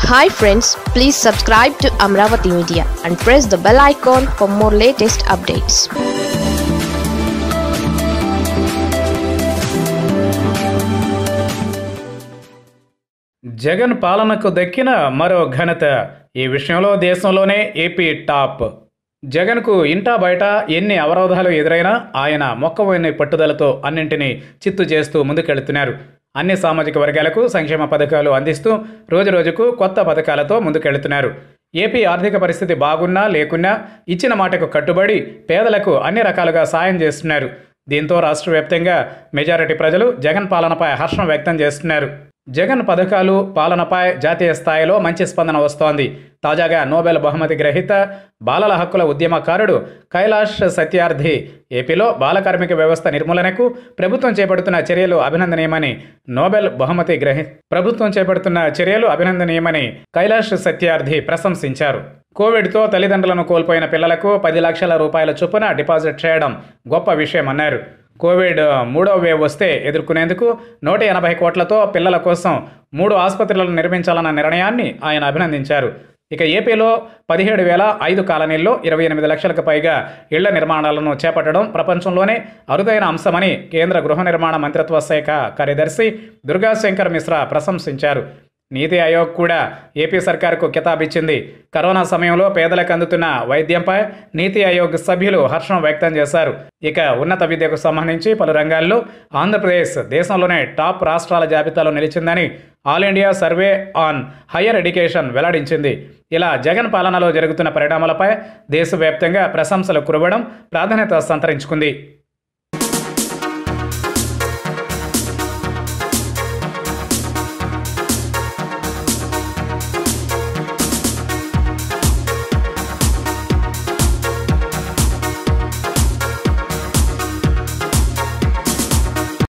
hi friends please subscribe to Amaravati media and press the bell icon for more latest updates Jagan పాలనకు దక్కిన మరో ఘనత ఈ విషయంలో దేశంలోనే ఏపీ టాప్ జగన్కు ఇంటా బయట ఎన్ని అవరోధాలు ఎదురైనా ఆయన మొక్కవోని పట్టుదలతో అన్నింటినీ చిత్తు చేస్తూ ముందుకెళ్తున్నారు అన్ని సామాజిక వర్గాలకు సంక్షేమ పథకాలు అందిస్తూ రోజురోజుకు కొత్త పథకాలతో ముందుకెళ్తున్నారు ఏపీ ఆర్థిక పరిస్థితి బాగున్నా లేకున్నా ఇచ్చిన మాటకు కట్టుబడి పేదలకు అన్ని రకాలుగా సాయం చేస్తున్నారు దీంతో రాష్ట్ర వ్యాప్తంగా మెజారిటీ ప్రజలు జగన్ పాలనపై హర్షం వ్యక్తం చేస్తున్నారు జగన్ పథకాలు పాలనపై జాతీయ స్థాయిలో మంచి స్పందన వస్తోంది తాజాగా నోబెల్ బహుమతి గ్రహీత బాలల హక్కుల ఉద్యమకారుడు కైలాష్ సత్యార్థి ఏపీలో బాల కార్మిక వ్యవస్థ నిర్మూలనకు ప్రభుత్వం చేపడుతున్న చర్యలు అభినందనీయమని నోబెల్ బహుమతి గ్రహీ ప్రభుత్వం చేపడుతున్న చర్యలు అభినందనీయమని కైలాష్ సత్యార్థి ప్రశంసించారు కోవిడ్తో తల్లిదండ్రులను కోల్పోయిన పిల్లలకు పది లక్షల రూపాయల చొప్పున డిపాజిట్ చేయడం గొప్ప విషయమన్నారు కోవిడ్ మూడో వేవ్ వస్తే ఎదుర్కొనేందుకు నూట ఎనభై కోట్లతో పిల్లల కోసం మూడు ఆసుపత్రులను నిర్మించాలన్న నిర్ణయాన్ని ఆయన అభినందించారు ఇక ఏపీలో పదిహేడు వేల ఐదు కాలనీల్లో ఇరవై ఎనిమిది లక్షలకు పైగా ఇళ్ల నిర్మాణాలను చేపట్టడం ప్రపంచంలోనే అరుదైన అంశమని కేంద్ర గృహ నిర్మాణ మంత్రిత్వ శాఖ కార్యదర్శి దుర్గాశంకర్ మిశ్రా ప్రశంసించారు నీతి ఆయోగ్ కూడా ఏపీ సర్కార్కు కితాబిచ్చింది కరోనా సమయంలో పేదలకు అందుతున్న వైద్యంపై నీతి ఆయోగ్ సభ్యులు హర్షం వ్యక్తం చేశారు ఇక ఉన్నత విద్యకు సంబంధించి పలు రంగాల్లో ఆంధ్రప్రదేశ్ దేశంలోనే టాప్ రాష్ట్రాల జాబితాలో నిలిచిందని all India survey on higher education వెల్లడించింది ఇలా జగన్ పాలనలో జరుగుతున్న పరిణామాలపై దేశవ్యాప్తంగా ప్రశంసలు కురవడం ప్రాధాన్యత సంతరించుకుంది